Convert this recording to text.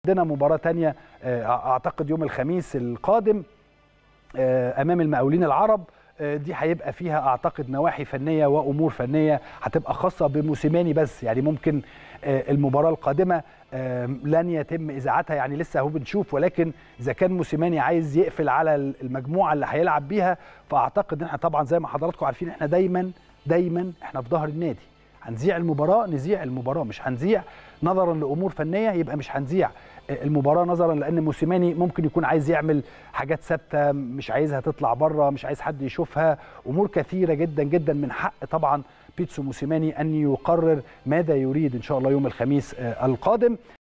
عندنا مباراه تانية اعتقد يوم الخميس القادم امام المقاولين العرب دي هيبقى فيها اعتقد نواحي فنيه وامور فنيه هتبقى خاصه بموسيماني بس يعني ممكن المباراه القادمه لن يتم اذاعتها يعني لسه اهو بنشوف ولكن اذا كان موسيماني عايز يقفل على المجموعه اللي هيلعب بيها فاعتقد ان احنا طبعا زي ما حضراتكم عارفين احنا دايما دايما احنا في ظهر النادي هنذيع المباراه نذيع المباراه مش هنذيع نظرا لامور فنيه يبقى مش هنذيع المباراه نظرا لان موسيماني ممكن يكون عايز يعمل حاجات ثابته مش عايزها تطلع بره مش عايز حد يشوفها امور كثيره جدا جدا من حق طبعا بيتسو موسيماني ان يقرر ماذا يريد ان شاء الله يوم الخميس القادم